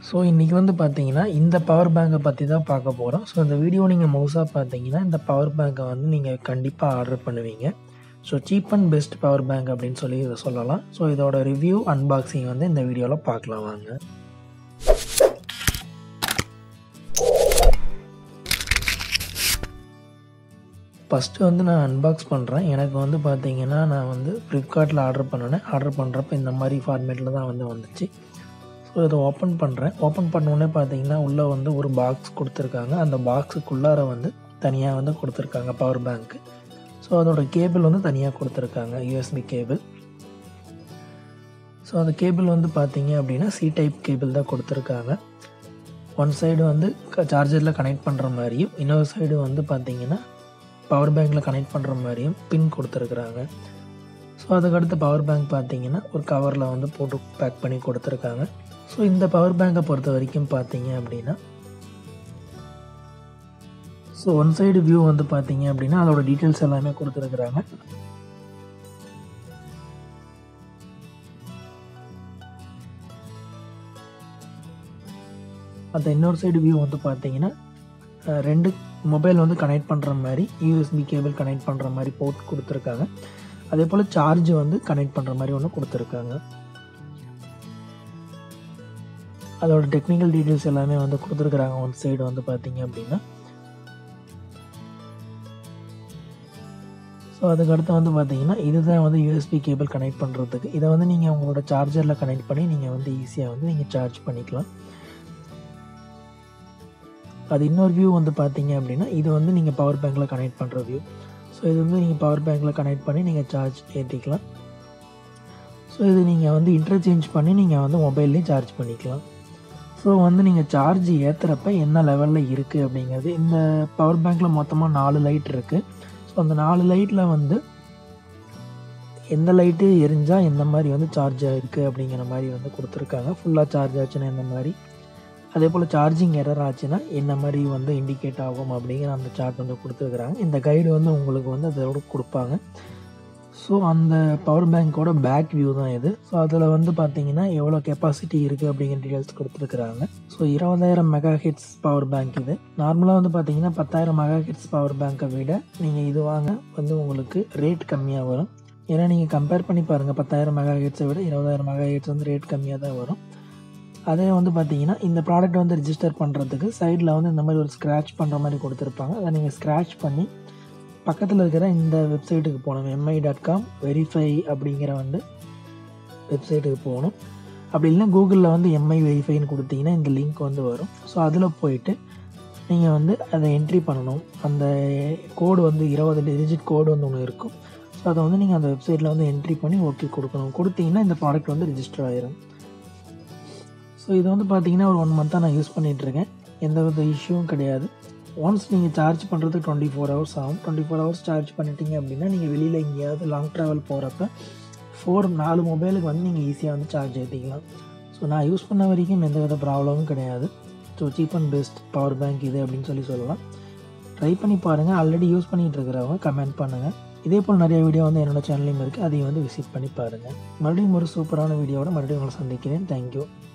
so இன்றைக்கி வந்து பார்த்தீங்கன்னா இந்த பவர் பேங்கை பற்றி தான் பார்க்க போகிறோம் ஸோ இந்த வீடியோ நீங்கள் மவுஸாக பார்த்தீங்கன்னா இந்த பவர் பேங்கை வந்து நீங்கள் கண்டிப்பாக ஆர்டர் பண்ணுவீங்க so cheap and best power bank அப்படின்னு சொல்லி இதை சொல்லலாம் ஸோ இதோட ரிவ்யூ அன்பாக்சிங் வந்து இந்த வீடியோவில் பார்க்கலாம் வாங்க ஃபஸ்ட்டு வந்து நான் அன்பாக்ஸ் பண்ணுறேன் எனக்கு வந்து பார்த்தீங்கன்னா நான் வந்து ஃப்ளிப்கார்ட்டில் ஆர்டர் பண்ணினேன் ஆர்டர் பண்ணுறப்ப இந்த மாதிரி ஃபார்மேட்டில் தான் வந்து வந்துச்சு ஸோ இதை ஓப்பன் பண்ணுறேன் ஓப்பன் பண்ணோடனே பார்த்தீங்கன்னா உள்ளே வந்து ஒரு பாக்ஸ் கொடுத்துருக்காங்க அந்த பாக்ஸுக்குள்ளார வந்து தனியாக வந்து கொடுத்துருக்காங்க பவர் பேங்க்கு ஸோ அதோட கேபிள் வந்து தனியாக கொடுத்துருக்காங்க யூஎஸ்பி கேபிள் ஸோ அந்த கேபிள் வந்து பார்த்தீங்க அப்படின்னா சி டைப் கேபிள் தான் கொடுத்துருக்காங்க ஒன் சைடு வந்து சார்ஜரில் கனெக்ட் பண்ணுற மாதிரியும் இன்னொரு சைடு வந்து பார்த்தீங்கன்னா பவர் பேங்க்கில் கனெக்ட் பண்ணுற மாதிரியும் பின் கொடுத்துருக்குறாங்க ஸோ அதுக்கடுத்து பவர் பேங்க் பார்த்தீங்கன்னா ஒரு கவரில் வந்து போட்டு பேக் பண்ணி கொடுத்துருக்காங்க ஸோ இந்த பவர் பேங்கை பொறுத்த வரைக்கும் பார்த்தீங்க அப்படின்னா ஸோ ஒன் சைடு வியூ வந்து பார்த்தீங்க அப்படின்னா அதோட டீட்டெயில்ஸ் எல்லாமே கொடுத்துருக்குறாங்க அந்த இன்னொரு சைடு வியூ வந்து பார்த்தீங்கன்னா அஹ், ரெண்டு மொபைல் வந்து கனெக்ட் பண்ணுற மாதிரி யூஎஸ்பி கேபிள் கனெக்ட் பண்ணுற மாதிரி போட்டு கொடுத்துருக்காங்க அதே போல் சார்ஜ் வந்து கனெக்ட் பண்ணுற மாதிரி ஒன்று கொடுத்துருக்காங்க அதோட டெக்னிக்கல் டீட்டெயில்ஸ் எல்லாமே வந்து கொடுத்துருக்குறாங்க ஒன் சைடு வந்து பார்த்தீங்க அப்படின்னா ஸோ அதுக்கடுத்து வந்து பார்த்தீங்கன்னா இதுதான் வந்து யூஎஸ்பி கேபிள் கனெக்ட் பண்ணுறதுக்கு இதை வந்து நீங்கள் உங்களோட சார்ஜரில் கனெக்ட் பண்ணி நீங்கள் வந்து ஈஸியாக வந்து நீங்கள் சார்ஜ் பண்ணிக்கலாம் அது இன்னொரு வியூ வந்து பார்த்தீங்க அப்படின்னா இது வந்து நீங்கள் பவர் பேங்க்கில் கனெக்ட் பண்ணுற வியூ ஸோ இது வந்து நீங்கள் பவர் பேங்க்கில் கனெக்ட் பண்ணி நீங்கள் சார்ஜ் ஏற்றிக்கலாம் ஸோ இது நீங்கள் வந்து இன்டர்சேஞ்ச் பண்ணி நீங்கள் வந்து மொபைல்லையும் சார்ஜ் பண்ணிக்கலாம் ஸோ வந்து நீங்கள் சார்ஜ் ஏற்றுறப்ப என்ன லெவலில் இருக்குது அப்படிங்கிறது இந்த பவர் பேங்க்கில் மொத்தமாக நாலு லைட் இருக்குது ஸோ அந்த நாலு லைட்டில் வந்து எந்த லைட்டு எரிஞ்சால் எந்த மாதிரி வந்து சார்ஜ் ஆகிருக்கு அப்படிங்கிற மாதிரி வந்து கொடுத்துருக்காங்க ஃபுல்லாக சார்ஜ் ஆச்சுன்னா எந்த மாதிரி அதே போல் சார்ஜிங் எரர் ஆச்சுன்னா என்ன மாதிரி வந்து இண்டிகேட் ஆகும் அப்படிங்கிற அந்த சார்ட் வந்து கொடுத்துருக்குறாங்க இந்த கைடு வந்து உங்களுக்கு வந்து அதோட கொடுப்பாங்க ஸோ அந்த பவர் பேங்க்கோட பேக் வியூ தான் இது ஸோ அதில் வந்து பார்த்தீங்கன்னா எவ்வளோ கெப்பாசிட்டி இருக்குது அப்படிங்கிற டீட்டெயில்ஸ் கொடுத்துருக்குறாங்க ஸோ இருபதாயிரம் மெகா ஹெட்ஸ் பவர் பேங்க் இது நார்மலாக வந்து பார்த்தீங்கன்னா பத்தாயிரம் மெகா ஹெட்ஸ் பவர் பேங்க்கை விட நீங்கள் இது வாங்க வந்து உங்களுக்கு ரேட் கம்மியாக வரும் ஏன்னா நீங்கள் கம்பேர் பண்ணி பாருங்கள் பத்தாயிரம் மெகா ஹெட்ஸை விட இருபதாயிரம் மெகா ஹெட்ஸ் வந்து ரேட் கம்மியாக தான் வரும் அதே வந்து பார்த்தீங்கன்னா இந்த ப்ராடக்ட் வந்து ரிஜிஸ்டர் பண்ணுறதுக்கு சைடில் வந்து இந்த மாதிரி ஒரு ஸ்க்ராட்ச் பண்ணுற மாதிரி கொடுத்துருப்பாங்க அதை நீங்கள் ஸ்க்ராட்ச் பண்ணி பக்கத்தில் இருக்கிற இந்த வெப்சைட்டுக்கு போகணும் எம்ஐ டாட் காம் வெரிஃபை அப்படிங்கிற வந்து வெப்சைட்டுக்கு போகணும் அப்படி இல்லைன்னா கூகுளில் வந்து எம்ஐ வெரிஃபைன்னு கொடுத்தீங்கன்னா இந்த லிங்க் வந்து வரும் ஸோ அதில் போயிட்டு நீங்கள் வந்து அதை என்ட்ரி பண்ணணும் அந்த கோடு வந்து இருபது டிஜிட் கோடு வந்து ஒன்று இருக்கும் ஸோ அதை வந்து நீங்கள் அந்த வெப்சைட்டில் வந்து என்ட்ரி பண்ணி ஓகே கொடுக்கணும் கொடுத்தீங்கன்னா இந்த ப்ராடக்ட் வந்து ரிஜிஸ்டர் ஆயிரும் ஸோ இது வந்து பார்த்தீங்கன்னா ஒரு ஒன் மந்த்தாக நான் யூஸ் பண்ணிகிட்ருக்கேன் எந்த வித இஷ்யூவும் கிடையாது ஒன்ஸ் நீங்கள் சார்ஜ் பண்ணுறதுக்கு டுவெண்ட்டி ஃபோர் ஹவர்ஸ் ஆகும் டுவெண்ட்டி ஃபோர் ஹவர்ஸ் சார்ஜ் பண்ணிட்டீங்க அப்படின்னா நீங்கள் வெளியில் எங்கேயாவது லாங் ட்ராவல் போகிறப்ப ஃபோர் நாலு மொபைலுக்கு வந்து நீங்கள் ஈஸியாக வந்து சார்ஜ் ஏற்றிக்கலாம் ஸோ நான் யூஸ் பண்ண வரைக்கும் எந்த வித ப்ராப்ளமும் கிடையாது so cheap and best power bank இது அப்படின்னு சொல்லி சொல்லலாம் ட்ரை பண்ணி பாருங்கள் ஆல்ரெடி யூஸ் பண்ணிகிட்டு இருக்கிறவங்க கமெண்ட் பண்ணுங்கள் இதே போல் நிறைய வீடியோ வந்து என்னோட சேனல்லையும் இருக்குது அதையும் வந்து விசிட் பண்ணி பாருங்கள் மறுபடியும் ஒரு சூப்பரான வீடியோவோட மறுபடியும் உங்களை சந்திக்கிறேன் தேங்க்யூ